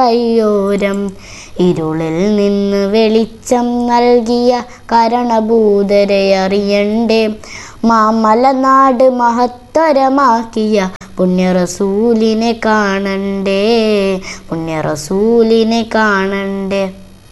അയ്യോരം ഇരുളിൽ നിന്ന് വെളിച്ചം നൽകിയ കരണഭൂതരെ അറിയണ്ടേ മാമലനാട് മഹത്തരമാക്കിയ പുണ്യറസൂലിനെ കാണണ്ടേ പുണ്യറസൂലിനെ കാണണ്ടേ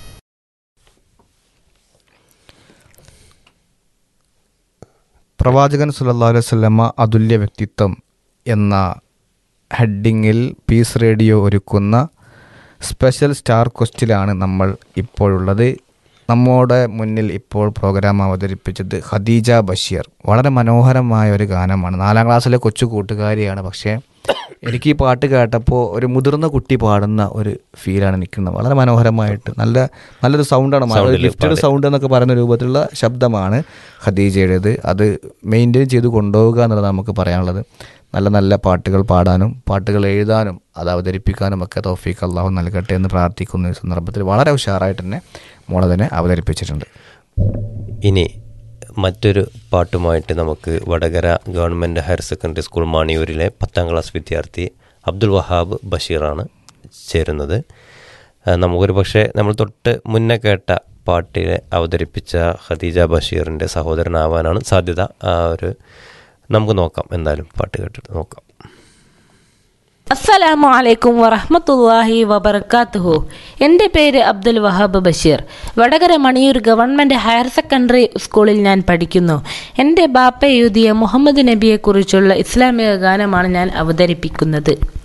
പ്രവാചകൻ സുല്ലല്ലാഹു അലൈഹി വസല്ലമ അതുല്യ വ്യക്തിത്വം എന്ന ഹെഡിങ്ങിൽ പീസ് റേഡിയോ ഒരുക്കുന്ന സ്പെഷ്യൽ സ്റ്റാർ ക്വസ്റ്റിലാണ് നമ്മൾ ഇപ്പോഴുള്ളത് നമ്മുടെ മുന്നിൽ ഇപ്പോൾ പ്രോഗ്രാം അവതരിപ്പിച്ചത് ഖദീജ ബഷീർ വളരെ മനോഹരമായ ഒരു ഗാനമാണ് നാലാം ക്ലാസ്സിലെ കൊച്ചു കൂട്ടുകാരിയാണ് പക്ഷേ എനിക്ക് ഈ പാട്ട് കേട്ടപ്പോൾ ഒരു മുതിർന്ന കുട്ടി പാടുന്ന ഒരു ഫീലാണ് നിൽക്കുന്നത് വളരെ മനോഹരമായിട്ട് നല്ല നല്ലൊരു സൗണ്ടാണ് ലിഫ്റ്റഡ് സൗണ്ട് എന്നൊക്കെ പറയുന്ന രൂപത്തിലുള്ള ശബ്ദമാണ് ഖദീജയുടേത് അത് മെയിൻറ്റെയിൻ ചെയ്ത് കൊണ്ടുപോവുക എന്നുള്ളത് നമുക്ക് പറയാനുള്ളത് നല്ല നല്ല പാട്ടുകൾ പാടാനും പാട്ടുകൾ എഴുതാനും അത് അവതരിപ്പിക്കാനും ഒക്കെ തൗഫീഖ് അള്ളാഹു നൽകട്ടെ എന്ന് പ്രാർത്ഥിക്കുന്ന ഈ സന്ദർഭത്തിൽ വളരെ ഉഷാറായിട്ട് തന്നെ മോളെ തന്നെ അവതരിപ്പിച്ചിട്ടുണ്ട് ഇനി മറ്റൊരു പാട്ടുമായിട്ട് നമുക്ക് Vadakara government higher secondary school മാണിയൂരിലെ പത്താം ക്ലാസ് വിദ്യാർത്ഥി അബ്ദുൽ വഹാബ് ബഷീറാണ് ചേരുന്നത് ആ, നമുക്കൊരു പക്ഷേ നമ്മൾ തൊട്ട് മുന്നേ കേട്ട പാട്ടിലെ അവതരിപ്പിച്ച ഖദീജ ബഷീറിൻ്റെ സഹോദരനാവാനാണ് സാധ്യത ആ ഒരു നമുക്ക് നോക്കാം എന്തായാലും പാട്ട് കേട്ടിട്ട് നോക്കാം അസ്സലാമു അലൈക്കും വറഹ്മത്തുള്ളാഹി വബർക്കാത്തുഹു എൻ്റെ പേര് Abdul Wahab Basheer Vadakara Maniyur government higher secondary സ്കൂളിൽ ഞാൻ പഠിക്കുന്നു എൻ്റെ ബാപ്പ എഴുതിയ മുഹമ്മദ് നബിയെക്കുറിച്ചുള്ള ഇസ്ലാമിക ഗാനമാണ് ഞാൻ അവതരിപ്പിക്കുന്നത്